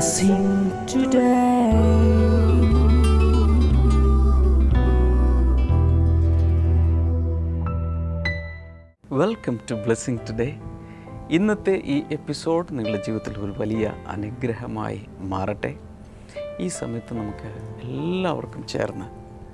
blessing today. Welcome to blessing today ഇന്നത്തെ ഈ episode നിങ്ങളുടെ ജീവിതത്തിൽ ഒരു വലിയ അനുഗ്രഹമായി മാറട്ടെ ഈ സമയത്ത് നമുക്ക് എല്ലാവർക്കും ചേർന്ന്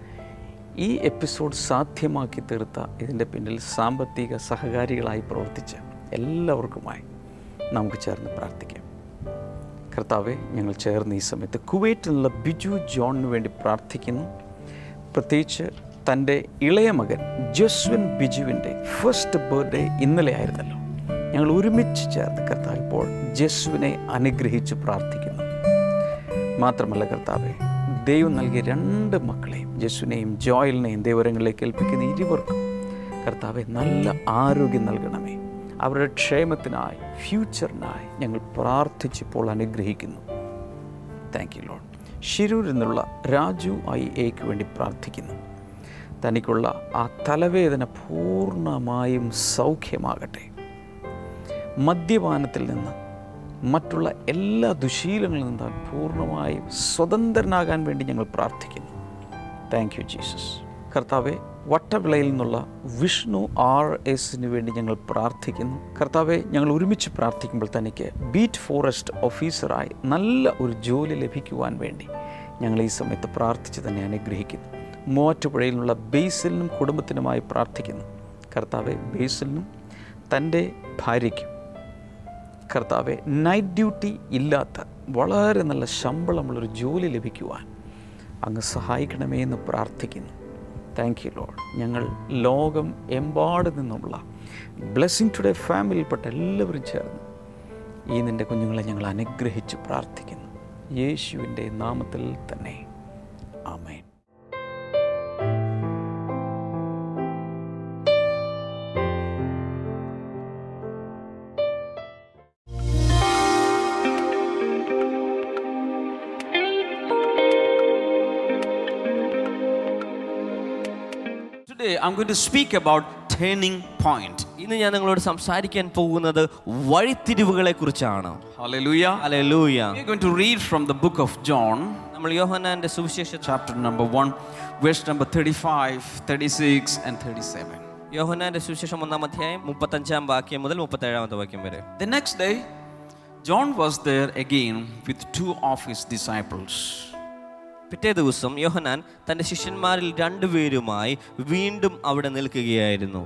ഈ എപ്പിസോഡ് സാധ്യമാക്കി തീർത്ത ഇതിൻ്റെ പിന്നിൽ സാമ്പത്തിക സഹകാരികളായി പ്രവർത്തിച്ച എല്ലാവർക്കുമായി നമുക്ക് ചേർന്ന് പ്രാർത്ഥിക്കാം കർത്താവെ ഞങ്ങൾ ചേർന്ന് ഈ സമയത്ത് കുവൈറ്റിൽ നിന്നുള്ള ബിജു ജോണിന് വേണ്ടി പ്രാർത്ഥിക്കുന്നു പ്രത്യേകിച്ച് തൻ്റെ ഇളയ മകൻ ജസ്വിൻ ബിജുവിൻ്റെ ഫസ്റ്റ് ബർത്ത്ഡേ ഇന്നലെ ആയിരുന്നല്ലോ ഞങ്ങൾ ഒരുമിച്ച് ചേർന്ന് കർത്താവ് ഇപ്പോൾ ജസ്വിനെ അനുഗ്രഹിച്ച് പ്രാർത്ഥിക്കുന്നു മാത്രമല്ല കർത്താവെ ദൈവം നൽകിയ രണ്ട് മക്കളെയും ജസ്വിനെയും ജോയലിനെയും ദൈവരങ്ങളിലേക്ക് ഏൽപ്പിക്കുന്ന ഇരുവർക്കും കർത്താവെ നല്ല ആരോഗ്യം നൽകണമേ അവരുടെ ക്ഷേമത്തിനായി ഫ്യൂച്ചറിനായി ഞങ്ങൾ പ്രാർത്ഥിച്ചിപ്പോൾ അനുഗ്രഹിക്കുന്നു താങ്ക് യു ലോഡ് ഷിരൂരിൽ നിന്നുള്ള രാജു ഐ എക്ക് വേണ്ടി പ്രാർത്ഥിക്കുന്നു തനിക്കുള്ള ആ തലവേദന പൂർണ്ണമായും സൗഖ്യമാകട്ടെ മദ്യപാനത്തിൽ നിന്ന് മറ്റുള്ള എല്ലാ ദുശീലങ്ങളിൽ നിന്ന് താൻ പൂർണ്ണമായും സ്വതന്ത്രനാകാൻ വേണ്ടി ഞങ്ങൾ പ്രാർത്ഥിക്കുന്നു താങ്ക് യു ജീസസ് കർത്താവെ വട്ടവിളയിൽ നിന്നുള്ള വിഷ്ണു ആർ എസിന് വേണ്ടി ഞങ്ങൾ പ്രാർത്ഥിക്കുന്നു കർത്താവെ ഞങ്ങൾ ഒരുമിച്ച് പ്രാർത്ഥിക്കുമ്പോൾ തനിക്ക് ബീറ്റ് ഫോറസ്റ്റ് ഓഫീസറായി നല്ല ഒരു ജോലി ലഭിക്കുവാൻ വേണ്ടി ഞങ്ങൾ ഈ സമയത്ത് പ്രാർത്ഥിച്ച് തന്നെ അനുഗ്രഹിക്കുന്നു മൂവാറ്റുപുഴയിൽ നിന്നുള്ള ബേസിലിനും കുടുംബത്തിനുമായി പ്രാർത്ഥിക്കുന്നു കർത്താവെ ബേസിലിനും തൻ്റെ ഭാര്യയ്ക്കും കർത്താവെ നൈറ്റ് ഡ്യൂട്ടി ഇല്ലാത്ത വളരെ നല്ല ശമ്പളമുള്ളൊരു ജോലി ലഭിക്കുവാൻ അങ്ങ് സഹായിക്കണമേ എന്ന് പ്രാർത്ഥിക്കുന്നു താങ്ക് യു ലോഡ് ഞങ്ങൾ ലോകം എമ്പാട് നിന്നുള്ള ബ്ലെസ്സിങ് ടുഡേ ഫാമിലിയിൽപ്പെട്ട എല്ലാവരും ചേർന്ന് ഈ നിൻ്റെ കുഞ്ഞുങ്ങളെ ഞങ്ങൾ അനുഗ്രഹിച്ച് പ്രാർത്ഥിക്കുന്നു യേശുവിൻ്റെ നാമത്തിൽ തന്നെ ആമേൻ Today, I'm going to speak about turning point. ഇന്ന് ഞാൻ നിങ്ങളോട് സംസാരിക്കാൻ പോകുന്നത് വഴിത്തിരിവുകളെ കുറിച്ചാണ് Hallelujah. Hallelujah We're going to read from the book of John, നമ്മൾ യോഹന്നാന്റെ സുവിശേഷ chapter number 1, verse number 35, 36, and 37. യോഹന്നാന്റെ സുവിശേഷം ഒന്നാം അധ്യായം മുപ്പത്തഞ്ചാം വാക്യം മുതൽ മുപ്പത്തേഴാമത്തെ വാക്യം വരെ The next day, John was there again with two of his disciples. പിറ്റേ ദിവസം യോഹന്നാൻ തന്റെ ശിഷ്യന്മാരിൽ രണ്ടുപേരുമായി വീണ്ടും അവിടെ നിൽക്കുകയായിരുന്നു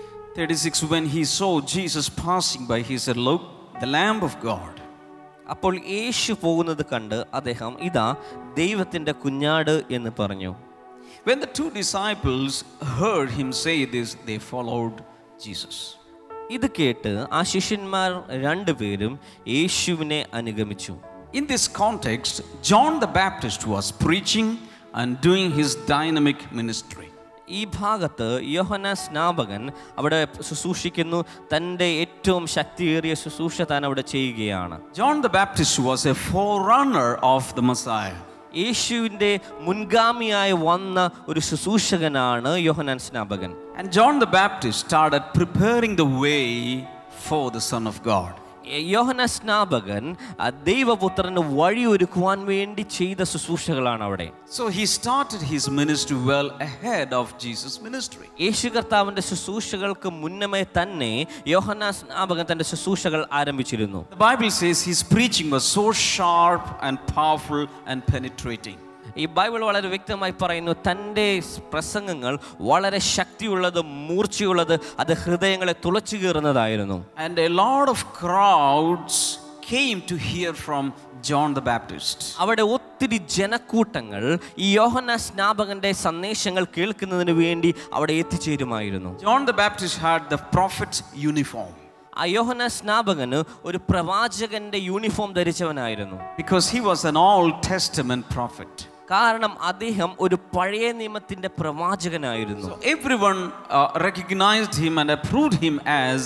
36 When he saw Jesus passing by, he said, Look, the Lamb of God. അപ്പോൾ യേശു പോകുന്നത് കണ്ട് അദ്ദേഹം ഇതാ ദൈവത്തിന്റെ കുഞ്ഞാട് എന്ന് പറഞ്ഞു When the two disciples heard him say this, they followed Jesus. ഇത് കേട്ട് ആ ശിഷ്യന്മാർ രണ്ടുപേരും യേശുവിനെ അനുഗമിച്ചു In this context, John the Baptist was preaching and doing his dynamic ministry. ഈ ഭാഗത്ത് യോഹന സ്നാപകൻ അവിടെ ശുശ്രൂഷിക്കുന്നു തൻ്റെ ഏറ്റവും ശക്തിയേറിയ ശുശ്രൂഷ താൻ അവിടെ ചെയ്യുകയാണ് John the Baptist was a forerunner of the Messiah. യേശുവിൻ്റെ മുൻഗാമിയായി വന്ന ഒരു ശുശ്രൂഷകനാണ് യോഹനാൻ സ്നാപകൻ And John the Baptist started preparing the way for the Son of God. യോഹന സ്നാപകൻ ആ ദൈവപുത്രന് വഴിയൊരുക്കുവാൻ വേണ്ടി ചെയ്ത ശുശ്രൂഷകളാണ് അവിടെ So he started his ministry well ahead of Jesus' ministry. യേശു കർത്താവിൻ്റെ ശുശ്രൂഷകൾക്ക് മുന്നമേ തന്നെ യോഹന സ്നാപകൻ തൻ്റെ ശുശ്രൂഷകൾ ആരംഭിച്ചിരുന്നു The Bible says his preaching was so sharp and powerful and penetrating. ഈ ബൈബിൾ വളരെ വ്യക്തമായി പറയുന്നു തൻ്റെ പ്രസംഗങ്ങൾ വളരെ ശക്തിയുള്ളത് മൂർച്ചയുള്ളത് അത് ഹൃദയങ്ങളെ തുളച്ചു കീറുന്നതായിരുന്നു And a lot of crowds came to hear from John the Baptist. അവിടെ ഒത്തിരി ജനക്കൂട്ടങ്ങൾ ഈ യോഹന്ന സ്നാപകന്റെ സന്ദേശങ്ങൾ കേൾക്കുന്നതിന് വേണ്ടി അവിടെ എത്തിച്ചേരുമായിരുന്നു John the Baptist had the prophet's uniform ആ യോഹന്ന സ്നാപകന് ഒരു പ്രവാചകന്റെ യൂണിഫോം ധരിച്ചവനായിരുന്നു because he was an Old Testament prophet. കാരണം അദ്ദേഹം ഒരു പഴയ നിയമത്തിന്റെ പ്രവാചകനായിരുന്നു So everyone uh, recognized him and approved him as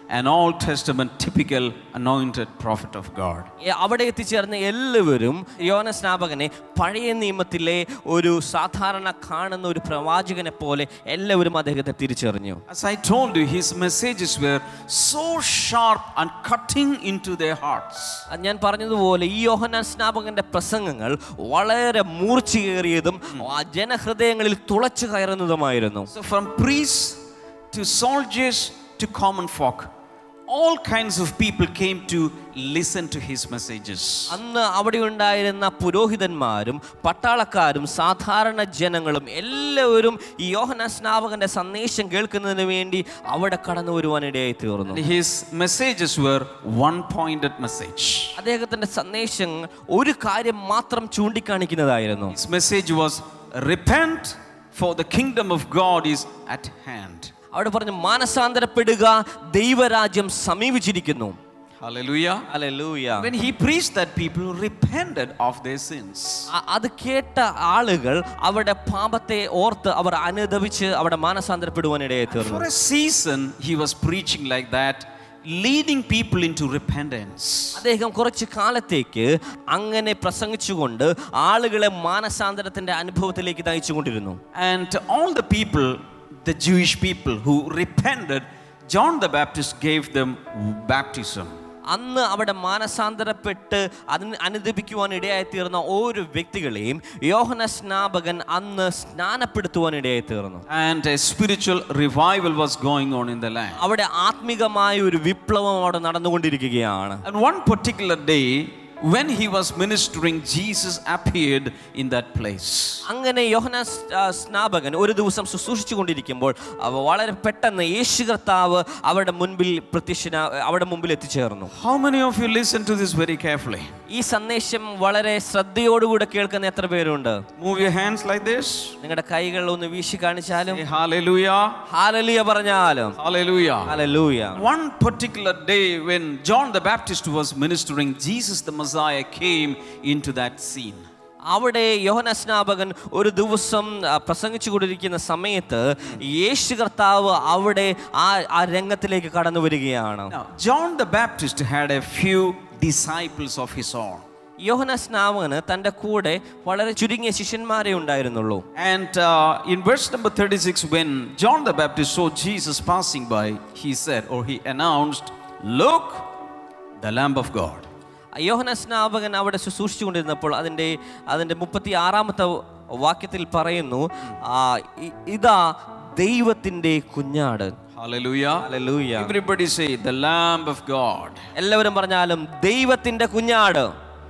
an Old Testament typical anointed prophet of God. ഏ, അവിടെ എത്തിച്ചേർന്ന എല്ലാവരും യോന സ്നാപകനെ പഴയ നിയമത്തിലെ ഒരു സാധാരണ കാണുന്ന ഒരു പ്രവാചകനെ പോലെ എല്ലാവരും അദ്ദേഹത്തെ തിരിച്ചറിഞ്ഞു As I told you, his messages were so sharp and cutting into their hearts. അത് ഞാൻ പറഞ്ഞതുപോലെ ഈ യോഹന്നാൻ സ്നാപകന്റെ പ്രസംഗങ്ങൾ വളരെ മൂർച്ചയേറിയതും ആ ജനഹൃദയങ്ങളിൽ തുളച്ചു കയറുന്നതുമായിരുന്നു So, from priests to soldiers to common folk, all kinds of people came to listen to his messages. അന്ന് അവിടെ ഉണ്ടായിരുന്ന പുരോഹിതന്മാരും പട്ടാളക്കാരും സാധാരണ ജനങ്ങളും എല്ലാവരും ഈ യോഹന സ്നാപകന്റെ സന്ദേശം കേൾക്കുന്നതിന് വേണ്ടി അവിടെ കടന്നു വരുവാനിടയായി തീർന്നു And his messages were one pointed message. അദ്ദേഹത്തിന്റെ സന്ദേശം ഒരു കാര്യം മാത്രം ചൂണ്ടിക്കാണിക്കുന്നതായിരുന്നു His message was repent, for the kingdom of God is at hand. അവിടെ പറഞ്ഞു മാനസാന്തരപ്പെടുക ദൈവരാജ്യം സമീപിച്ചിരിക്കുന്നു Hallelujah. Hallelujah. When he preached that, people repented of their sins. അ- അത് കേട്ട ആളുകൾ അവരുടെ പാപത്തെ ഓർത്ത് അവർ അനുദപിച്ച് അവിടെ മാനസാന്തരപ്പെടുവാനിടയായി തീർന്നു For a season, he was preaching like that, leading people into repentance. അദ്ദേഹം കുറച്ച് കാലത്തേക്ക് അങ്ങനെ പ്രസംഗിച്ചുകൊണ്ട് ആളുകളെ മാനസാന്തരത്തിന്റെ അനുഭവത്തിലേക്ക് നയിച്ചുകൊണ്ടിരുന്നു And all the people, the Jewish people who repented, John the Baptist gave them baptism. അന്ന് അവിടെ മാനസാന്തരപ്പെട്ട് അതിന് അനുദപിക്കുവാൻ ഇടയായി തീർന്ന ഓരോ വ്യക്തികളെയും യോഹന സ്നാപകൻ അന്ന് സ്നാനപ്പെടുത്തുവാൻ ഇടയായി തീർന്നു And a spiritual revival was going on in the land. അവിടെ ആത്മികമായ ഒരു വിപ്ലവം അവിടെ നടന്നുകൊണ്ടിരിക്കുകയാണ് And one particular day, when he was ministering, Jesus appeared in that place. അങ്ങനെ യോഹന സ്- ആ, സ്നാപകൻ ഒരു ദിവസം ശുശ്രൂഷിച്ചു കൊണ്ടിരിക്കുമ്പോൾ അവ വളരെ പെട്ടെന്ന് യേശു കർത്താവ് അവരുടെ മുൻപിൽ പ്രത്യക്ഷന അവിടെ മുമ്പിൽ എത്തിച്ചേർന്നു How many of you listen to this very carefully? ഈ സന്ദേശം വളരെ ശ്രദ്ധയോടുകൂടെ കേൾക്കുന്ന എത്ര പേരുണ്ട് Move your hands like this. നിങ്ങളുടെ കൈകൾ ഒന്ന് വീശി കാണിച്ചാലും Say hallelujah. ഹാലലിയ പറഞ്ഞാലും Hallelujah. Hallelujah One particular day when John the Baptist was ministering, Jesus the Messiah came into that scene. അവിടെ യോഹന സ്നാപകൻ ഒരു ദിവസം ആ, പ്രസംഗിച്ചു കൊണ്ടിരിക്കുന്ന സമയത്ത് യേശു കർത്താവ് അവിടെ ആ ആ രംഗത്തിലേക്ക് കടന്നു വരികയാണ് Now, John the Baptist had a few disciples of his own. യോഹന സ്നാപകന് തൻ്റെ കൂടെ വളരെ ചുരുങ്ങിയ ശിഷ്യന്മാരെ ഉണ്ടായിരുന്നുള്ളൂ And uh, in verse number 36, when John the Baptist saw Jesus passing by, he said, or he announced, Look, the Lamb of God. യോഹന സ്നാപകൻ അവിടെ ശുശ്രൂഷിച്ചുകൊണ്ടിരുന്നപ്പോൾ അതിൻ്റെ അതിൻ്റെ മുപ്പത്തി ആറാമത്തെ വാക്യത്തിൽ പറയുന്നു ആ, ഇ- ഇതാ ദൈവത്തിൻ്റെ കുഞ്ഞാട് Hallelujah. Hallelujah. Everybody say, The Lamb of God. എല്ലാവരും പറഞ്ഞാലും ദൈവത്തിൻ്റെ കുഞ്ഞാട്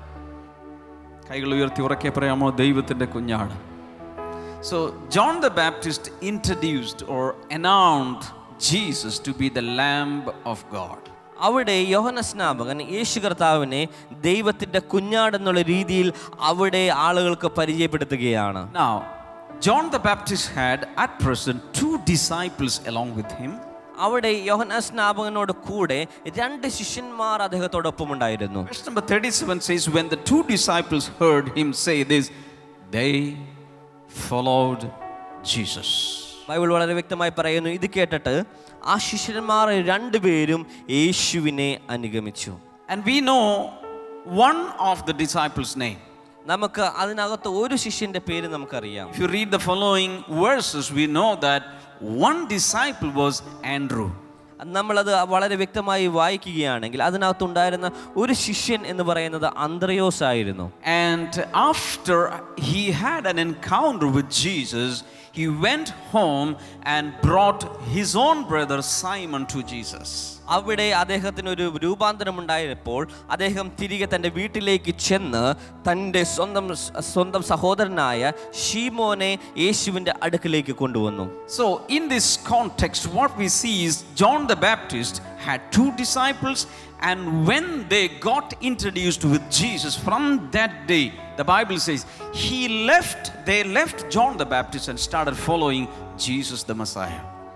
കൈകൾ ഉയർത്തി ഉറക്കെ പറയാമോ ദൈവത്തിൻ്റെ കുഞ്ഞാട് so John the Baptist introduced or announced Jesus to be the lamb of God അവിടെ യോഹന സ്നാപകൻ യേശു കർത്താവിനെ ദൈവത്തിൻ്റെ കുഞ്ഞാട് എന്നുള്ള രീതിയിൽ അവിടെ ആളുകൾക്ക് പരിചയപ്പെടുത്തുകയാണ് Now, John the Baptist had at present two disciples along with him. അവിടെ യോഹന സ്നാപകനോട് കൂടെ രണ്ട് ശിഷ്യന്മാർ അദ്ദേഹത്തോടൊപ്പം ഉണ്ടായിരുന്നു Verse number 37 says, When the two disciples heard him say this, they followed Jesus. Bible വളരെ വ്യക്തമായി പറയുന്നു ഇത് കേട്ടിട്ട് ആ ശിഷ്യന്മാർ രണ്ടുപേരും യേശുവിനെ അനുഗമിച്ചു And we know one of the disciples' name. നമുക്ക് അതിനകത്ത് ഒരു ശിഷ്യന്റെ പേര് നമുക്കറിയാം If you read the following verses, we know that one disciple was Andrew. നമ്മളത് വളരെ വ്യക്തമായി വായിക്കുകയാണെങ്കിൽ അതിനകത്തുണ്ടായിരുന്ന ഒരു ശിഷ്യൻ എന്ന് പറയുന്നത് അന്ത്രയോസ് ആയിരുന്നു And after he had an encounter with Jesus, he went home and brought his own brother Simon to Jesus. അവിടെ അദ്ദേഹത്തിന് ഒരു രൂപാന്തരം ഉണ്ടായപ്പോൾ അദ്ദേഹം തിരികെ തൻ്റെ വീട്ടിലേക്ക് ചെന്ന് തൻ്റെ സ്വന്തം സ്വന്തം സഹോദരനായ ഷീമോനെ യേശുവിൻ്റെ അടുക്കിലേക്ക് കൊണ്ടുവന്നു So, in this context, what we see is John the Baptist had two disciples, and when they got introduced with Jesus from that day, the Bible says he left, they left John the Baptist and started following Jesus the Messiah.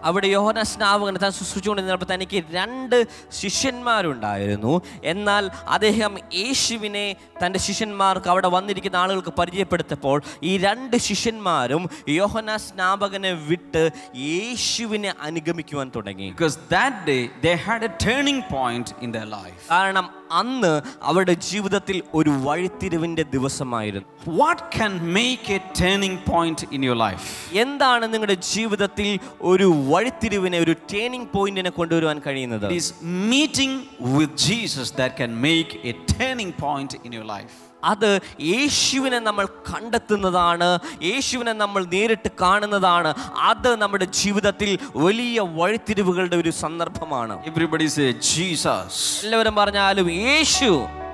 അവിടെ യോഹന സ്നാപകൻ താൻ ശുശ്രൂഷിച്ചുകൊണ്ടിരുന്നപ്പോൾ തനിക്ക് രണ്ട് ശിഷ്യന്മാരുണ്ടായിരുന്നു എന്നാൽ അദ്ദേഹം യേശുവിനെ തൻ്റെ ശിഷ്യന്മാർക്ക് അവിടെ വന്നിരിക്കുന്ന ആളുകൾക്ക് പരിചയപ്പെടുത്തപ്പോൾ ഈ രണ്ട് ശിഷ്യന്മാരും യോഹന സ്നാപകനെ വിട്ട് യേശുവിനെ അനുഗമിക്കുവാൻ തുടങ്ങി Because that day they had a turning point in their life. കാരണം അന്ന് അവരുടെ ജീവിതത്തിൽ ഒരു വഴിത്തിരിവിൻ്റെ ദിവസമായിരുന്നു What can make a turning point in your life? എന്താണ് നിങ്ങളുടെ ജീവിതത്തിൽ ഒരു വഴിത്തിരിവിനെ ഒരു ടേണിംഗ് പോയിന്റിനെ കൊണ്ടുവരുവാൻ കഴിയുന്നത് It is meeting with Jesus that can make a turning point in your life. അത് യേശുവിനെ നമ്മൾ കണ്ടെത്തുന്നതാണ് യേശുവിനെ നമ്മൾ നേരിട്ട് കാണുന്നതാണ് അത് നമ്മുടെ ജീവിതത്തിൽ വലിയ വഴിത്തിരിവുകളുടെ ഒരു സന്ദർഭമാണ് Everybody say Jesus. എല്ലാവരും പറഞ്ഞാലും യേശു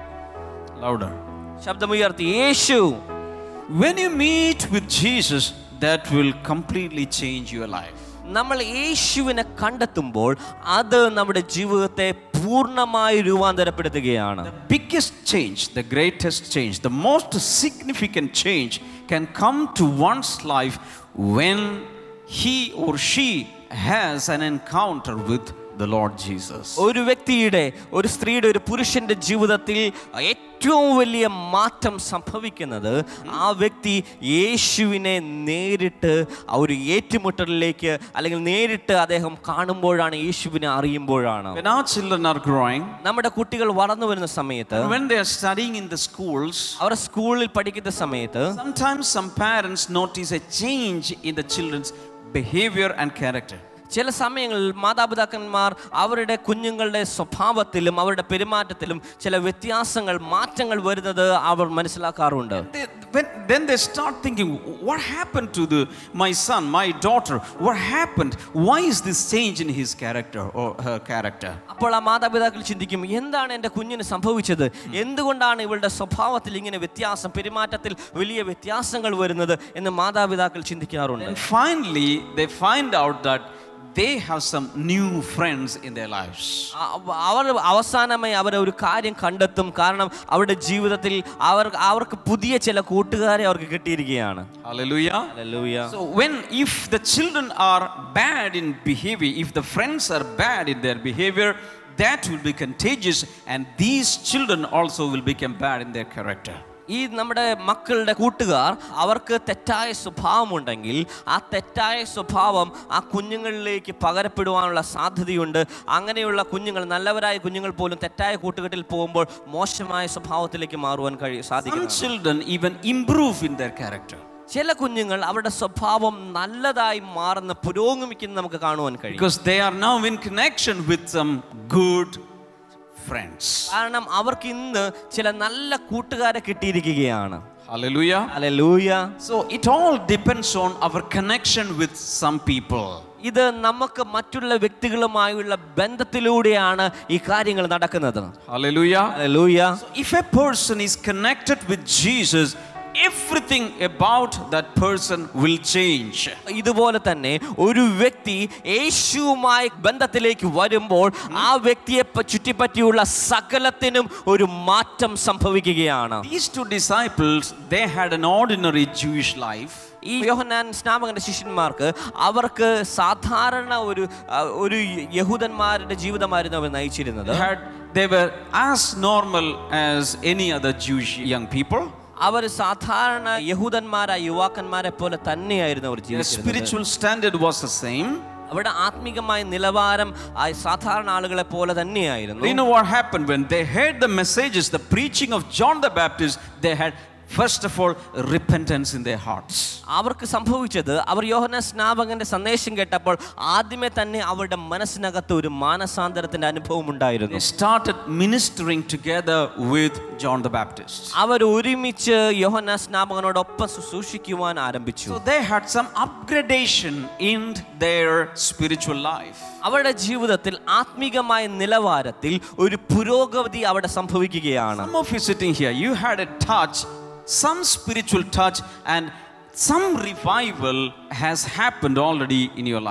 Louder. ശബ്ദമുയർത്തി യേശു When you meet with Jesus, that will completely change your life. നമ്മൾ യേശുവിനെ കണ്ടെത്തുമ്പോൾ അത് നമ്മുടെ ജീവിതത്തെ പൂർണ്ണമായി രൂപാന്തരപ്പെടുത്തുകയാണ് The biggest change, the greatest change, the most significant change can come to one's life when he or she has an encounter with the Lord Jesus. ഒരു വ്യക്തിയുടെ ഒരു സ്ത്രീയുടെ ഒരു പുരുഷന്റെ ജീവിതത്തിൽ ഏറ്റവും വലിയ മാറ്റം സംഭവിക്കുന്നത് ആ വ്യക്തി യേശുവിനെ നേരിട്ട് ആ ഒരു ഏറ്റുമുട്ടലിലേക്ക് അല്ലെങ്കിൽ നേരിട്ട് അദ്ദേഹം കാണുമ്പോഴാണ് യേശുവിനെ അറിയുമ്പോഴാണ് When our children are growing, നമ്മുടെ കുട്ടികൾ വളർന്നു വരുന്ന സമയത്ത് when they are studying in the schools, അവർ സ്കൂളിൽ പഠിക്കുന്ന സമയത്ത് sometimes some parents notice a change in the children's behavior and character. ചില സമയങ്ങളിൽ മാതാപിതാക്കന്മാർ അവരുടെ കുഞ്ഞുങ്ങളുടെ സ്വഭാവത്തിലും അവരുടെ പെരുമാറ്റത്തിലും ചില വ്യത്യാസങ്ങൾ മാറ്റങ്ങൾ വരുന്നത് അവർ മനസ്സിലാക്കാറുണ്ട് They, when, then they start thinking, what happened to the, my son, my daughter? What happened? Why is this change in his character or her character? അപ്പോൾ ആ മാതാപിതാക്കൾ ചിന്തിക്കും എന്താണ് എൻ്റെ കുഞ്ഞിന് സംഭവിച്ചത് എന്തുകൊണ്ടാണ് ഇവളുടെ സ്വഭാവത്തിൽ ഇങ്ങനെ വ്യത്യാസം പെരുമാറ്റത്തിൽ വലിയ വ്യത്യാസങ്ങൾ വരുന്നത് എന്ന് മാതാപിതാക്കൾ ചിന്തിക്കാറുണ്ട് And finally, they find out that they have some new friends in their lives. ആ- അവർ അവസാനമായി അവർ ഒരു കാര്യം കണ്ടെത്തും കാരണം അവരുടെ ജീവിതത്തിൽ അവർ അവർക്ക് പുതിയ ചില കൂട്ടുകാരെ അവർക്ക് കിട്ടിയിരിക്കുകയാണ് Hallelujah. Hallelujah. So, when if the children are bad in behavior, if the friends are bad in their behavior, that will be contagious, and these children also will become bad in their character. ഈ നമ്മുടെ മക്കളുടെ കൂട്ടുകാർ അവർക്ക് തെറ്റായ സ്വഭാവമുണ്ടെങ്കിൽ ആ തെറ്റായ സ്വഭാവം ആ കുഞ്ഞുങ്ങളിലേക്ക് പകരപ്പെടുവാനുള്ള സാധ്യതയുണ്ട് അങ്ങനെയുള്ള കുഞ്ഞുങ്ങൾ നല്ലവരായ കുഞ്ഞുങ്ങൾ പോലും തെറ്റായ കൂട്ടുകെട്ടിൽ പോകുമ്പോൾ മോശമായ സ്വഭാവത്തിലേക്ക് മാറുവാൻ കഴിയും Some സാധിക്കും children even improve in their character. ചില കുഞ്ഞുങ്ങൾ അവരുടെ സ്വഭാവം നല്ലതായി മാറുന്ന പുരോഗമിക്കുന്ന നമുക്ക് കാണുവാൻ കഴിയും because they are now in connection with some good friends. കാരണം അവർക്ക് ഇന്ന് ചില നല്ല കൂട്ടുകാരെ കിട്ടിയിരിക്കുകയാണ് Hallelujah. അല്ലെ So it all depends on our connection with some people. ഇത് നമുക്ക് മറ്റുള്ള വ്യക്തികളുമായുള്ള ബന്ധത്തിലൂടെയാണ് ഈ കാര്യങ്ങൾ നടക്കുന്നത് Hallelujah. Hallelujah So if a person is connected with Jesus, everything about that person will change. ഇതുപോലെ തന്നെ ഒരു വ്യക്തി യേശുവുമായി ബന്ധത്തിലേക്ക് വരുമ്പോൾ ആ വ്യക്തിയെ പ- ചുറ്റിപ്പറ്റിയുള്ള സകലത്തിനും ഒരു മാറ്റം സംഭവിക്കുകയാണ് These two disciples, they had an ordinary Jewish life. ഈ യോഹന്നാൻ സ്നാപകന്റെ ശിഷ്യന്മാർക്ക് അവർക്ക് സാധാരണ ഒരു ആ, ഒരു യഹൂദന്മാരുടെ ജീവിതമായിരുന്നു അവർ നയിച്ചിരുന്നത് They had they were as normal as any other Jewish young people. അവർ സാധാരണ യഹൂദന്മാരായ യുവാക്കന്മാരെ പോലെ തന്നെയായിരുന്നു അവർ Their ജീവിച്ചിരുന്നത് spiritual standard was the same. അവരുടെ ആത്മീകമായ നിലവാരം ആ സാധാരണ ആളുകളെ പോലെ You തന്നെയായിരുന്നു know what happened when they heard the messages, the preaching of John the Baptist, they had first of all repentance in their hearts. അവർക്ക് സംഭവിച്ചത് അവർ യോഹന സ്നാപകന്റെ സന്ദേശം കേട്ടപ്പോൾ ആദ്യമേ തന്നെ അവരുടെ മനസ്സിനകത്ത് ഒരു മാനസാന്തരത്തിന്റെ അനുഭവം They ഉണ്ടായിരുന്നു started ministering together with John the Baptist. അവർ ഒരുമിച്ച് യോഹന സ്നാപകനോടൊപ്പം ശുശ്രൂഷിക്കുവാൻ ആരംഭിച്ചു So they had some upgradation in their spiritual life. അവരുടെ ജീവിതത്തിൽ ആത്മീകമായ നിലവാരത്തിൽ ഒരു പുരോഗതി അവിടെ സംഭവിക്കുകയാണ് Some of you sitting here, you had a touch, some spiritual touch, and some revival has happened already in your life.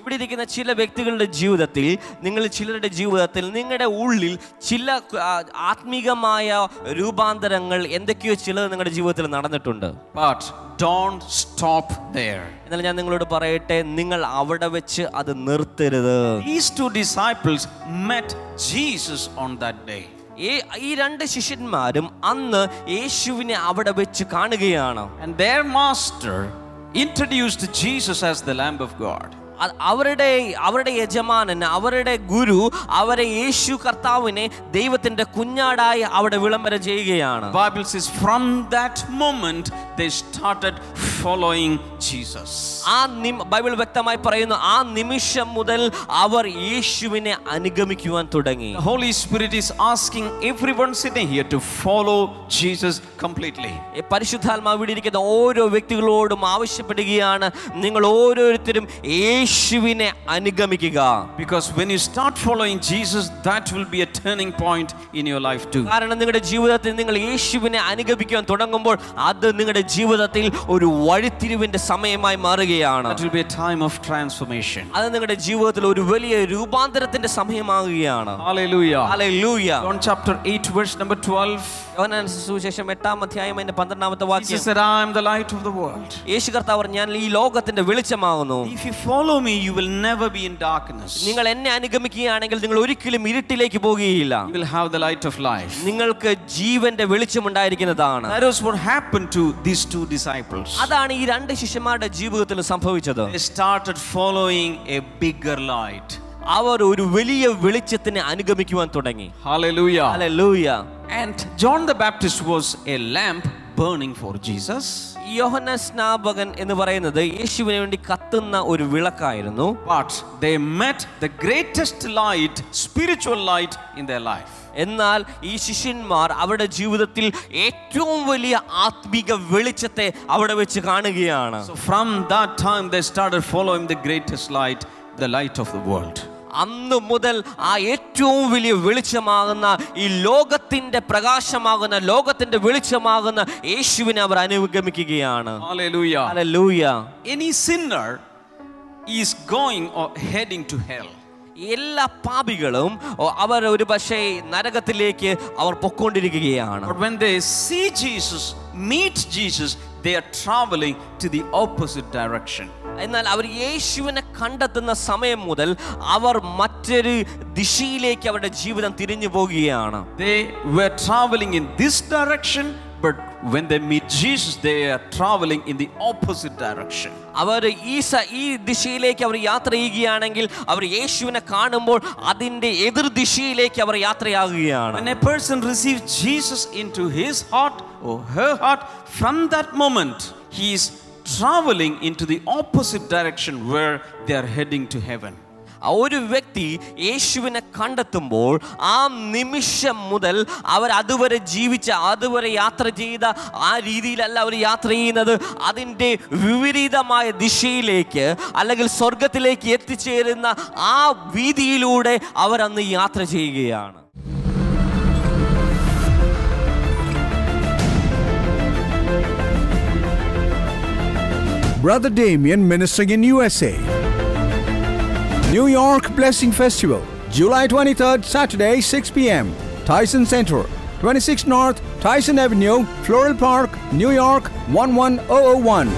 ഇവിടെ ഇരിക്കുന്ന ചില വ്യക്തികളുടെ ജീവിതത്തിൽ നിങ്ങൾ ചിലരുടെ ജീവിതത്തിൽ നിങ്ങളുടെ ഉള്ളിൽ ചില ആ, ആത്മീകമായ രൂപാന്തരങ്ങൾ എന്തൊക്കെയോ ചിലത് നിങ്ങളുടെ ജീവിതത്തിൽ നടന്നിട്ടുണ്ട് But don't stop there. എന്നാൽ ഞാൻ നിങ്ങളോട് പറയട്ടെ നിങ്ങൾ അവിടെ വെച്ച് അത് നിർത്തരുത് These two disciples met Jesus on that day. ഈ- ഈ രണ്ട് ശിഷ്യന്മാരും അന്ന് യേശുവിനെ അവിടെ വെച്ച് കാണുകയാണ് And their master introduced Jesus as the Lamb of God. അ- അവരുടെ അവരുടെ യജമാനൻ അവരുടെ ഗുരു അവരെ യേശു കർത്താവിനെ ദൈവത്തിന്റെ കുഞ്ഞാടായി അവിടെ വിളംബരം ചെയ്യുകയാണ് Bible says from that moment they started following Jesus. ആ നിം ബൈബിൾ വ്യക്തമായി പറയുന്നു ആ നിമിഷം മുതൽ അവർ യേശുവിനെ അനുഗമിക്കുവാൻ തുടങ്ങി The Holy Spirit is asking everyone sitting here to follow Jesus completely. ഈ പരിശുദ്ധാത്മാവ് ഇവിടെ ഇരിക്കുന്ന ഓരോ വ്യക്തികളോടും ആവശ്യപ്പെടുകയാണ് നിങ്ങൾ ഓരോരുത്തരും യേശുവിനെ അനുഗമിക്കുക Because when you start following Jesus, that will be a turning point in your life too. കാരണം നിങ്ങളുടെ ജീവിതത്തിൽ നിങ്ങൾ യേശുവിനെ അനുഗമിക്കാൻ തുടങ്ങുമ്പോൾ അത് നിങ്ങളുടെ ജീവിതത്തിൽ ഒരു വഴിത്തിരിവിന്റെ സമയമായി മാറുകയാണ് That will be a time of transformation. അത് നിങ്ങളുടെ ജീവിതത്തിൽ ഒരു വലിയ രൂപാന്തരത്തിന്റെ സമയമാകുകയാണ് Hallelujah. Hallelujah. John chapter 8, verse number 12. യോഹന്നാൻ സുവിശേഷം എട്ടാം അധ്യായം അതിന്റെ പന്ത്രണ്ടാമത്തെ Jesus വാക്യം said, I am the light of the world. യേശു കർത്താവ് പറഞ്ഞു, ഞാൻ ഈ ലോകത്തിന്റെ വെളിച്ചമാകുന്നു If you follow me, you will never be in darkness. You നിങ്ങൾ എന്നെ അനുഗമിക്കുകയാണെങ്കിൽ നിങ്ങൾ ഒരിക്കലും ഇരുട്ടിലേക്ക് പോകുകയില്ല will have the light of life. നിങ്ങൾക്ക് ജീവന്റെ വെളിച്ചമുണ്ടായിരിക്കുന്നതാണ് That is what happened to these two disciples. അതാണ് ഈ രണ്ട് ശിഷ്യന്മാരുടെ ജീവിതത്തിൽ സംഭവിച്ചത് They started following a bigger light. അവർ ഒരു വലിയ വെളിച്ചത്തിനെ അനുഗമിക്കുവാൻ തുടങ്ങി Hallelujah. Hallelujah. And John the Baptist was a lamp burning for Jesus. യോഹന്ന സ്നാപകൻ എന്ന് പറയുന്നത് യേശുവിന് വേണ്ടി കത്തുന്ന ഒരു വിളക്കായിരുന്നു But they met the greatest light, spiritual light in their life. എന്നാൽ ഈ ശിഷ്യന്മാർ അവരുടെ ജീവിതത്തിൽ ഏറ്റവും വലിയ ആത്മീക വെളിച്ചത്തെ അവിടെ വെച്ച് കാണുകയാണ് So from that time, they started following the greatest light, the light of the world. അന്ന് മുതൽ ആ ഏറ്റവും വലിയ വെളിച്ചമാകുന്ന ഈ ലോകത്തിന്റെ പ്രകാശമാകുന്ന ലോകത്തിന്റെ വെളിച്ചമാകുന്ന യേശുവിനെ അവർ അനുഗമിക്കുകയാണ് Hallelujah. Hallelujah. Any sinner is going or heading to hell. എല്ലാ പാപികളും ഓ, അവർ ഒരു പക്ഷേ നരകത്തിലേക്ക് അവർ പൊക്കോണ്ടിരിക്കുകയാണ് But when they see Jesus, meet Jesus, they are traveling to the opposite direction. എന്നാൽ അവർ യേശുവിനെ കണ്ടെത്തുന്ന സമയം മുതൽ അവർ മറ്റൊരു ദിശയിലേക്ക് അവരുടെ ജീവിതം തിരിഞ്ഞു പോകുകയാണ് They were traveling in this direction, but when they meet Jesus, they are traveling in the opposite direction. അവർ ഈ സ ഈ ദിശയിലേക്ക് അവർ യാത്ര ചെയ്യുകയാണെങ്കിൽ അവർ യേശുവിനെ കാണുമ്പോൾ അതിൻ്റെ എതിർ ദിശയിലേക്ക് അവർ യാത്രയാകുകയാണ് When a person receives Jesus into his heart or her heart, from that moment, he is traveling into the opposite direction where they are heading to heaven. ആ ഒരു വ്യക്തി യേശുവിനെ കണ്ടെത്തുമ്പോൾ ആ നിമിഷം മുതൽ അവർ അതുവരെ ജീവിച്ച അതുവരെ യാത്ര ചെയ്ത ആ രീതിയിലല്ല അവർ യാത്ര ചെയ്യുന്നത് അതിൻ്റെ വിപരീതമായ ദിശയിലേക്ക് അല്ലെങ്കിൽ സ്വർഗത്തിലേക്ക് എത്തിച്ചേരുന്ന ആ വീതിയിലൂടെ അവർ അന്ന് യാത്ര ചെയ്യുകയാണ് Brother Damien ministering in USA. New York Blessing Festival, July 23rd, Saturday, 6 p.m. Tyson Center, 26 North Tyson Avenue, Floral Park, New York 11001.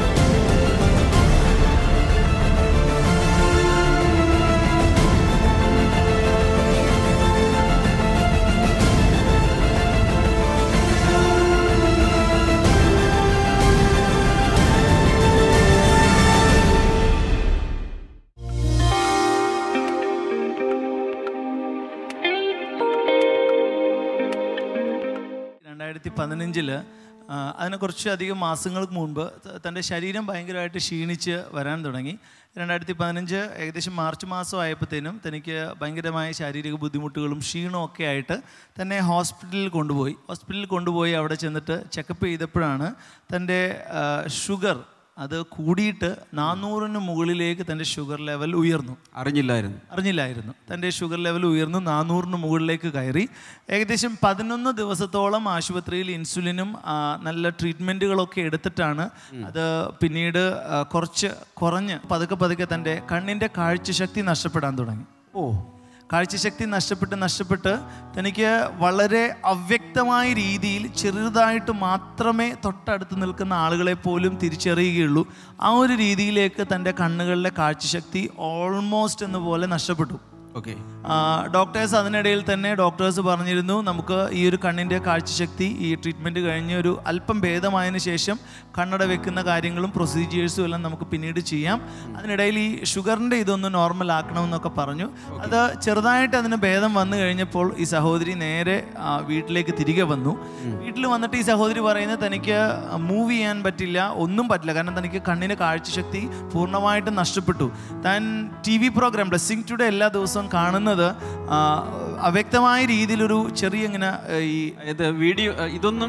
രണ്ടായിരത്തി പതിനഞ്ചില് അതിന് കുറച്ചധികം മാസങ്ങൾക്ക് മുൻപ് ത- തൻ്റെ ശരീരം ഭയങ്കരമായിട്ട് ക്ഷീണിച്ച് വരാൻ തുടങ്ങി രണ്ടായിരത്തി പതിനഞ്ച് ഏകദേശം മാർച്ച് മാസം ആയപ്പോഴത്തേനും തനിക്ക് ഭയങ്കരമായ ശാരീരിക ബുദ്ധിമുട്ടുകളും ക്ഷീണവും ഒക്കെ ആയിട്ട് തന്നെ ഹോസ്പിറ്റലിൽ കൊണ്ടുപോയി ഹോസ്പിറ്റലിൽ കൊണ്ടുപോയി അവിടെ ചെന്നിട്ട് ചെക്കപ്പ് ചെയ്തപ്പോഴാണ് തൻ്റെ ഷുഗർ അത് കൂടിയിട്ട് നാനൂറിന് മുകളിലേക്ക് തൻ്റെ ഷുഗർ ലെവൽ ഉയർന്നു അറിഞ്ഞില്ലായിരുന്നു അറിഞ്ഞില്ലായിരുന്നു തൻ്റെ ഷുഗർ ലെവൽ ഉയർന്നു നാനൂറിന് മുകളിലേക്ക് കയറി ഏകദേശം പതിനൊന്ന് ദിവസത്തോളം ആശുപത്രിയിൽ ഇൻസുലിനും ആ, നല്ല ട്രീറ്റ്മെൻറ്റുകളൊക്കെ എടുത്തിട്ടാണ് അത് പിന്നീട് ആ, കുറച്ച് കുറഞ്ഞ് പതുക്കെ പതുക്കെ തൻ്റെ കണ്ണിൻ്റെ കാഴ്ചശക്തി നഷ്ടപ്പെടാൻ തുടങ്ങി ഓ കാഴ്ചശക്തി നഷ്ടപ്പെട്ട് നഷ്ടപ്പെട്ട് തനിക്ക് വളരെ അവ്യക്തമായ രീതിയിൽ ചെറുതായിട്ട് മാത്രമേ തൊട്ടടുത്ത് നിൽക്കുന്ന ആളുകളെ പോലും തിരിച്ചറിയുകയുള്ളൂ ആ ഒരു രീതിയിലേക്ക് തൻ്റെ കണ്ണുകളിലെ കാഴ്ചശക്തി ഓൾമോസ്റ്റ് എന്ന പോലെ നഷ്ടപ്പെട്ടു ഓക്കെ ഡോക്ടേഴ്സ് അതിനിടയിൽ തന്നെ ഡോക്ടേഴ്സ് പറഞ്ഞിരുന്നു നമുക്ക് ഈ ഒരു കണ്ണിൻ്റെ കാഴ്ചശക്തി ഈ ട്രീറ്റ്മെൻറ്റ് കഴിഞ്ഞ് ഒരു അല്പം ഭേദമായതിനു ശേഷം കണ്ണട വെക്കുന്ന കാര്യങ്ങളും പ്രൊസീജിയേഴ്സും എല്ലാം നമുക്ക് പിന്നീട് ചെയ്യാം അതിനിടയിൽ ഈ ഷുഗറിൻ്റെ ഇതൊന്ന് നോർമൽ ആക്കണമെന്നൊക്കെ പറഞ്ഞു അത് ചെറുതായിട്ട് അതിന് ഭേദം വന്നു കഴിഞ്ഞപ്പോൾ ഈ സഹോദരി നേരെ ആ, വീട്ടിലേക്ക് തിരികെ വന്നു വീട്ടിൽ വന്നിട്ട് ഈ സഹോദരി പറയുന്നത് തനിക്ക് മൂവ് ചെയ്യാൻ പറ്റില്ല ഒന്നും പറ്റില്ല കാരണം തനിക്ക് കണ്ണിന് കാഴ്ചശക്തി പൂർണ്ണമായിട്ടും നഷ്ടപ്പെട്ടു താൻ T V program blessing today എല്ലാ ദിവസവും കാണുന്നത് ആ, അവ്യക്തമായ രീതിയിലൊരു ചെറിയ ഇങ്ങനെ ആ, ഈ ഇത് വീഡിയോ ഇതൊന്നും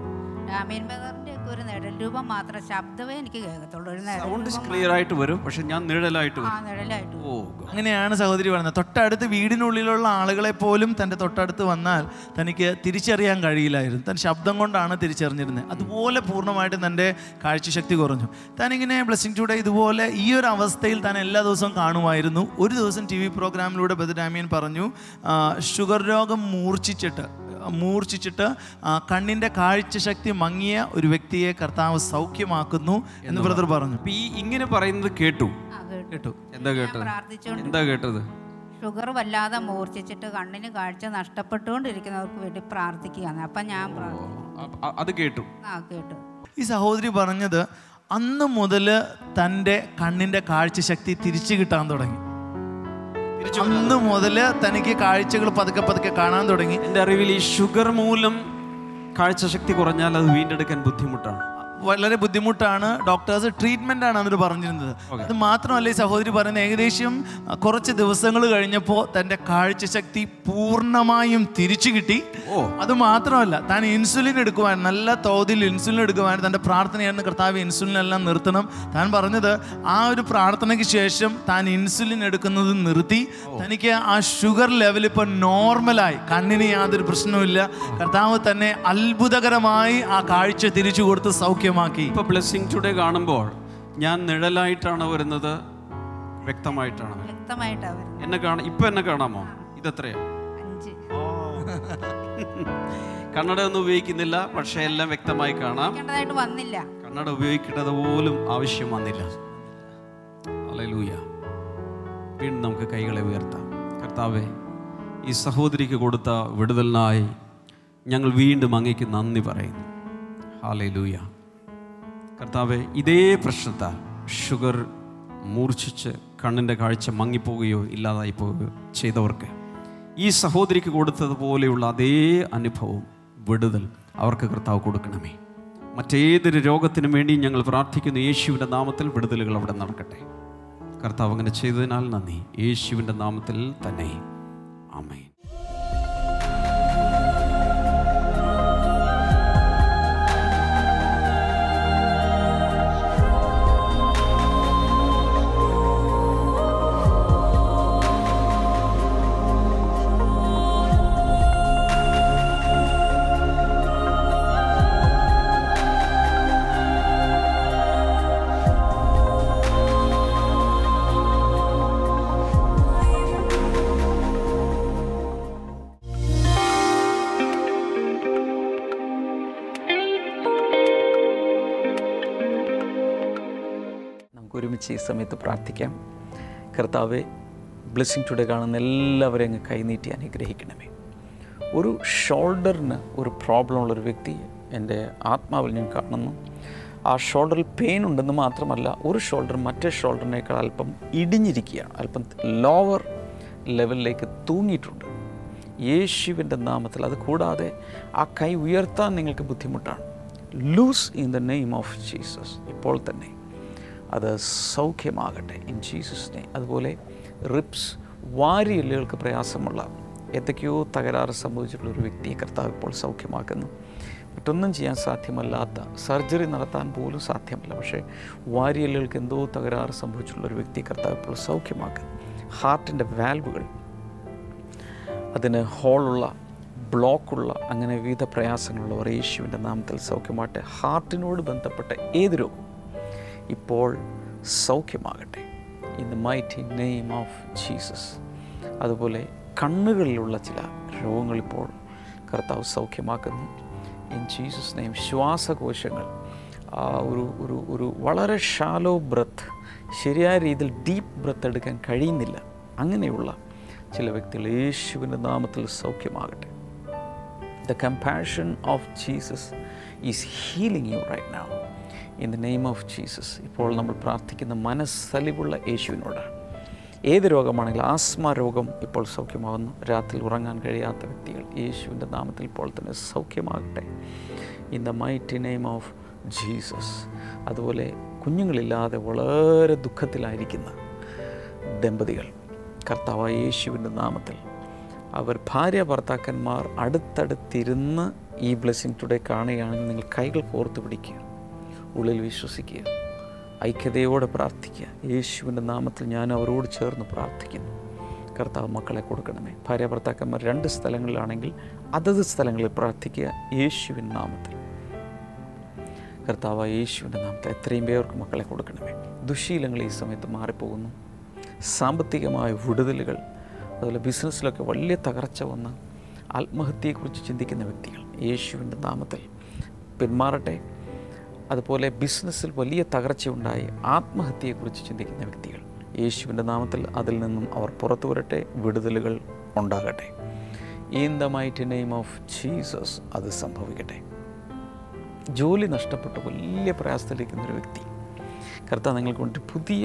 ഡാമിയൻ ബദറിന്റെ ഒക്കെ ഒരു നിഴൽ രൂപം മാത്രം ശബ്ദമേ എനിക്ക് കേൾക്കത്തുള്ളൂ ഒരു നിഴൽ സൗണ്ട് രൂപം ക്ലിയർ ആയിട്ട് വരും പക്ഷെ ഞാൻ നിഴലായിട്ട് ആ വരും നിഴലായിട്ട് ഓ അങ്ങനെയാണ് സഹോദരി പറയുന്നത് തൊട്ടടുത്ത് വീടിനുള്ളിലുള്ള ആളുകളെ പോലും തൻ്റെ തൊട്ടടുത്ത് വന്നാൽ തനിക്ക് തിരിച്ചറിയാൻ കഴിയില്ലായിരുന്നു തൻ ശബ്ദം കൊണ്ടാണ് തിരിച്ചറിഞ്ഞിരുന്നത് അതുപോലെ പൂർണ്ണമായിട്ടും തൻ്റെ കാഴ്ചശക്തി കുറഞ്ഞു താനിങ്ങനെ ബ്ലെസ്സിങ് ടുഡേ ഇതുപോലെ ഈ ഒരു അവസ്ഥയിൽ താൻ എല്ലാ ദിവസവും കാണുമായിരുന്നു ഒരു ദിവസം ടി വി പ്രോഗ്രാമിലൂടെ ബദുരാമിയൻ പറഞ്ഞു ആ, ഷുഗർ രോഗം മൂർച്ഛിച്ചിട്ട് മൂർച്ഛിച്ചിട്ട് ആ, കണ്ണിൻ്റെ കാഴ്ചശക്തി മങ്ങിയ ഒരു വ്യക്തിയെ കർത്താവ് സൗഖ്യമാക്കുന്നു എന്ന് ബ്രദർ പറഞ്ഞു അപ്പൊ ഈ ഇങ്ങനെ പറയുന്നത് കേട്ടു ആ, കേട്ടു. കേട്ടു എന്താ കേട്ടത് പ്രാർത്ഥിച്ചുകൊണ്ട് എന്താ കേട്ടത് ഷുഗർ വല്ലാതെ മൂർച്ഛിച്ചിട്ട് കണ്ണിന് കാഴ്ച നഷ്ടപ്പെട്ടുകൊണ്ടിരിക്കുന്നവർക്ക് വേണ്ടി പ്രാർത്ഥിക്കുകയാണ് അപ്പം ഞാൻ പ്രാർത്ഥിച്ചു അ- അ- അത് കേട്ടു ആ കേട്ടു ഈ സഹോദരി പറഞ്ഞത് അന്ന് മുതൽ തൻ്റെ കണ്ണിൻ്റെ കാഴ്ചശക്തി തിരിച്ചു കിട്ടാൻ തുടങ്ങി അന്ന് മുതൽ തനിക്ക് കാഴ്ചകൾ പതുക്കെ പതുക്കെ കാണാൻ തുടങ്ങി എൻ്റെ അറിവിൽ ഈ ഷുഗർ മൂലം കാഴ്ചശക്തി കുറഞ്ഞാൽ അത് വീണ്ടെടുക്കാൻ ബുദ്ധിമുട്ടാണ് വളരെ ബുദ്ധിമുട്ടാണ് ഡോക്ടേഴ്സ് ട്രീറ്റ്മെൻ്റ് ആണ് അതിൽ പറഞ്ഞിരുന്നത് അത് മാത്രമല്ല ഈ സഹോദരി പറയുന്നത് ഏകദേശം അഹ്, കുറച്ച് ദിവസങ്ങൾ കഴിഞ്ഞപ്പോൾ തൻ്റെ കാഴ്ചശക്തി പൂർണ്ണമായും തിരിച്ചു കിട്ടി അത് മാത്രമല്ല താൻ ഇൻസുലിൻ എടുക്കുവാൻ നല്ല തോതിൽ ഇൻസുലിൻ എടുക്കുവാൻ തൻ്റെ പ്രാർത്ഥനയായിരുന്നു കർത്താവ് ഇൻസുലിൻ എല്ലാം നിർത്തണം താൻ പറഞ്ഞത് ആ ഒരു പ്രാർത്ഥനയ്ക്ക് ശേഷം താൻ ഇൻസുലിൻ എടുക്കുന്നത് നിർത്തി തനിക്ക് ആ ഷുഗർ ലെവൽ ഇപ്പം നോർമലായി കണ്ണിന് യാതൊരു പ്രശ്നവുമില്ല കർത്താവ് തന്നെ അത്ഭുതകരമായി ആ കാഴ്ച തിരിച്ചു കൊടുത്ത് സൗഖ്യമാക്കി ഇപ്പൊ ബ്ലെസ്സിങ് ടുഡേ കാണുമ്പോൾ ഞാൻ നിഴലായിട്ടാണ് വരുന്നത് വ്യക്തമായിട്ടാണ് വരുന്നത്. വ്യക്തമായിട്ടാണ് വരുന്നത് എന്നെ കാണാം ഇപ്പൊ എന്നെ കാണാമോ ഇതെത്രയാ അഞ്ച് കണ്ണട ഒന്നും ഉപയോഗിക്കുന്നില്ല പക്ഷെ എല്ലാം വ്യക്തമായി കാണാം കേണ്ടതായിട്ട് വന്നില്ല കണ്ണട ഉപയോഗിക്കേണ്ടത് പോലും ആവശ്യം വന്നില്ല അലലൂയ വീണ്ടും നമുക്ക് കൈകളെ ഉയർത്താം കർത്താവെ ഈ സഹോദരിക്ക് കൊടുത്ത വിടുതലിനായി ഞങ്ങൾ വീണ്ടും അങ്ങേക്ക് നന്ദി പറയുന്നു ഹാലലൂയ കർത്താവെ ഇതേ പ്രശ്നത്താൽ ഷുഗർ മൂർച്ഛിച്ച് കണ്ണിൻ്റെ കാഴ്ച മങ്ങിപ്പോവുകയോ ഇല്ലാതായി പോവുകയോ ചെയ്തവർക്ക് ഈ സഹോദരിക്ക് കൊടുത്തതുപോലെയുള്ള അതേ അനുഭവം വിടുതൽ അവർക്ക് കർത്താവ് കൊടുക്കണമേ മറ്റേതൊരു രോഗത്തിനും വേണ്ടി ഞങ്ങൾ പ്രാർത്ഥിക്കുന്ന യേശുവിൻ്റെ നാമത്തിൽ വിടുതലുകൾ അവിടെ നടക്കട്ടെ കർത്താവ് അങ്ങനെ ചെയ്തതിനാൽ നന്ദി യേശുവിൻ്റെ നാമത്തിൽ തന്നെ ആമേൻ നമുക്ക് ഒരുമിച്ച് ഈ സമയത്ത് പ്രാർത്ഥിക്കാം കർത്താവെ ബ്ലെസ്സിങ് ടുഡേ കാണുന്ന എല്ലാവരെയും അങ്ങ് കൈനീട്ടി അനുഗ്രഹിക്കണമേ ഒരു ഷോൾഡറിന് ഒരു പ്രോബ്ലം ഉള്ളൊരു വ്യക്തി എൻ്റെ ആത്മാവിൽ ഞാൻ കാണുന്നു ആ ഷോൾഡറിൽ പെയിൻ ഉണ്ടെന്ന് മാത്രമല്ല ഒരു ഷോൾഡർ മറ്റേ ഷോൾഡറിനേക്കാൾ അല്പം ഇടിഞ്ഞിരിക്കുകയാണ് അല്പം ലോവർ ലെവലിലേക്ക് തൂങ്ങിയിട്ടുണ്ട് യേശുവിൻ്റെ നാമത്തിൽ അത് കൂടാതെ ആ കൈ ഉയർത്താൻ നിങ്ങൾക്ക് ബുദ്ധിമുട്ടാണ് loose in the name of Jesus ഇപ്പോൾ തന്നെ അത് സൗഖ്യമാകട്ടെ ഇൻ ജീസസിനെ അതുപോലെ റിപ്സ് വാരിയെല്ലുകൾക്ക് പ്രയാസമുള്ള എന്തൊക്കെയോ തകരാറ് സംഭവിച്ചിട്ടുള്ള ഒരു വ്യക്തിയെ കർത്താവ് ഇപ്പോൾ സൗഖ്യമാക്കുന്നു മറ്റൊന്നും ചെയ്യാൻ സാധ്യമല്ലാത്ത സർജറി നടത്താൻ പോലും സാധ്യമല്ല പക്ഷേ വാരിയലുകൾക്ക് എന്തോ തകരാറ് സംഭവിച്ചുള്ള ഒരു വ്യക്തി കർത്താവ് ഇപ്പോൾ സൗഖ്യമാക്കുന്നു ഹാർട്ടിൻ്റെ വാൽവുകൾ അതിന് ഹോളുള്ള ബ്ലോക്കുള്ള അങ്ങനെ വിവിധ പ്രയാസങ്ങളുള്ളവർ യേശുവിൻ്റെ നാമത്തിൽ സൗഖ്യമാട്ടെ ഹാർട്ടിനോട് ബന്ധപ്പെട്ട ഏത് രോഗവും ഇപ്പോൾ സൗഖ്യമാകട്ടെ in the mighty name of Jesus അതുപോലെ കണ്ണുകളിലുള്ള ചില രോഗങ്ങളിപ്പോൾ കർത്താവ് സൗഖ്യമാക്കുന്നു ഇൻ ജീസസ് നെയിം ശ്വാസകോശങ്ങൾ ആ ഒരു ഒരു ഒരു വളരെ ഷാലോ ബ്രത്ത് ശരിയായ രീതിയിൽ ഡീപ്പ് ബ്രത്ത് എടുക്കാൻ കഴിയുന്നില്ല അങ്ങനെയുള്ള ചില വ്യക്തികൾ യേശുവിൻ്റെ നാമത്തിൽ സൗഖ്യമാകട്ടെ the compassion of Jesus is healing you right now in the name of Jesus ഇപ്പോൾ നമ്മൾ പ്രാർത്ഥിക്കുന്ന മനസ്സലിവുള്ള യേശുവിനോടാണ് ഏത് രോഗമാണെങ്കിലും ആസ്മ രോഗം ഇപ്പോൾ സൗഖ്യമാകുന്നു രാത്രി ഉറങ്ങാൻ കഴിയാത്ത വ്യക്തികൾ യേശുവിൻ്റെ നാമത്തിൽ ഇപ്പോൾ തന്നെ സൗഖ്യമാകട്ടെ in the mighty name of Jesus അതുപോലെ കുഞ്ഞുങ്ങളില്ലാതെ വളരെ ദുഃഖത്തിലായിരിക്കുന്ന ദമ്പതികൾ കർത്താവായ യേശുവിൻ്റെ നാമത്തിൽ അവർ ഭാര്യ ഭർത്താക്കന്മാർ അടുത്തടുത്തിരുന്ന് ഈ ബ്ലെസ്സിങ് ടുഡേ കാണുകയാണെങ്കിൽ നിങ്ങൾ കൈകൾ കോർത്ത് പിടിക്കുക ഉള്ളിൽ വിശ്വസിക്കുക ഐക്യതയോടെ പ്രാർത്ഥിക്കുക യേശുവിൻ്റെ നാമത്തിൽ ഞാൻ അവരോട് ചേർന്ന് പ്രാർത്ഥിക്കുന്നു കർത്താവ് മക്കളെ കൊടുക്കണമേ ഭാര്യ ഭർത്താക്കന്മാർ രണ്ട് സ്ഥലങ്ങളിലാണെങ്കിൽ അതത് സ്ഥലങ്ങളിൽ പ്രാർത്ഥിക്കുക യേശുവിൻ നാമത്തിൽ കർത്താവ് യേശുവിൻ്റെ നാമത്തിൽ എത്രയും പേർക്ക് മക്കളെ കൊടുക്കണമേ ദുശീലങ്ങൾ ഈ സമയത്ത് മാറിപ്പോകുന്നു സാമ്പത്തികമായ വിടുതലുകൾ അതുപോലെ ബിസിനസ്സിലൊക്കെ വലിയ തകർച്ച വന്ന് ആത്മഹത്യയെക്കുറിച്ച് ചിന്തിക്കുന്ന വ്യക്തികൾ യേശുവിൻ്റെ നാമത്തിൽ പിന്മാറട്ടെ അതുപോലെ ബിസിനസ്സിൽ വലിയ തകർച്ചയുണ്ടായി ആത്മഹത്യയെക്കുറിച്ച് ചിന്തിക്കുന്ന വ്യക്തികൾ യേശുവിൻ്റെ നാമത്തിൽ അതിൽ നിന്നും അവർ പുറത്തു വരട്ടെ വിടുതലുകൾ ഉണ്ടാകട്ടെ in the might name of Jesus അത് സംഭവിക്കട്ടെ ജോലി നഷ്ടപ്പെട്ട് വലിയ പ്രയാസത്തിലിരിക്കുന്ന ഒരു വ്യക്തി കർത്താവ് നിങ്ങൾക്ക് വേണ്ടി പുതിയ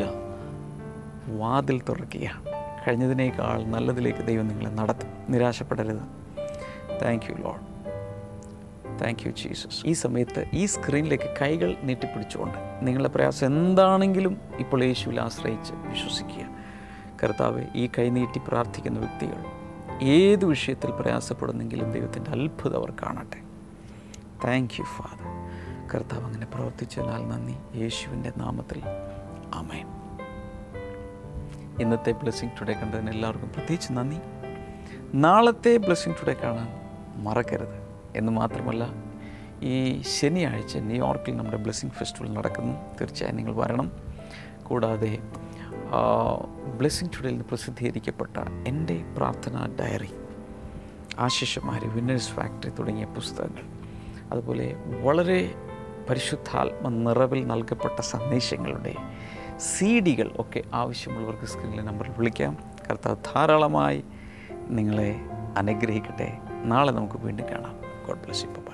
വാതിൽ തുറക്കുകയാണ് കഴിഞ്ഞതിനേക്കാൾ നല്ലതിലേക്ക് ദൈവം നിങ്ങളെ നടത്തും നിരാശപ്പെടരുത് thank you Lord thank you Jesus ഈ സമയത്ത് ഈ സ്ക്രീനിലേക്ക് കൈകൾ നീട്ടിപ്പിടിച്ചുകൊണ്ട് നിങ്ങളുടെ പ്രയാസം എന്താണെങ്കിലും ഇപ്പോൾ യേശുവിൽ ആശ്രയിച്ച് വിശ്വസിക്കുക കർത്താവ് ഈ കൈ നീട്ടി പ്രാർത്ഥിക്കുന്ന വ്യക്തികൾ ഏത് വിഷയത്തിൽ പ്രയാസപ്പെടുന്നെങ്കിലും ദൈവത്തിൻ്റെ അത്ഭുതം അവർ കാണട്ടെ താങ്ക് യു ഫാദർ കർത്താവ് അങ്ങനെ പ്രവർത്തിച്ചതിനാൽ നന്ദി യേശുവിൻ്റെ നാമത്തിൽ അമേൻ ഇന്നത്തെ ബ്ലെസ്സിങ് ടുഡേ കണ്ടതിന് എല്ലാവർക്കും പ്രത്യേകിച്ച് നന്ദി നാളത്തെ ബ്ലെസ്സിങ് ടുഡേ കാണാൻ മറക്കരുത് എന്ന് മാത്രമല്ല ഈ ശനിയാഴ്ച ന്യൂയോർക്കിൽ നമ്മുടെ ബ്ലെസ്സിങ് ഫെസ്റ്റിവൽ നടക്കുന്നു തീർച്ചയായും നിങ്ങൾ വരണം കൂടാതെ ബ്ലെസ്സിങ് ടുഡേയിൽ നിന്ന് പ്രസിദ്ധീകരിക്കപ്പെട്ട എൻ്റെ പ്രാർത്ഥനാ ഡയറി ആശിഷമാര് വിന്നേഴ്സ് ഫാക്ടറി തുടങ്ങിയ പുസ്തകങ്ങൾ അതുപോലെ വളരെ പരിശുദ്ധാത്മ നിറവിൽ നൽകപ്പെട്ട സന്ദേശങ്ങളുടെ സി ഡികൾ ഒക്കെ ആവശ്യമുള്ളവർക്ക് സ്ക്രീനിലെ നമ്പറിൽ വിളിക്കാം കർത്താവ് ധാരാളമായി നിങ്ങളെ അനുഗ്രഹിക്കട്ടെ നാളെ നമുക്ക് വീണ്ടും കാണാം ഗോഡ് ബ്ലസ് യു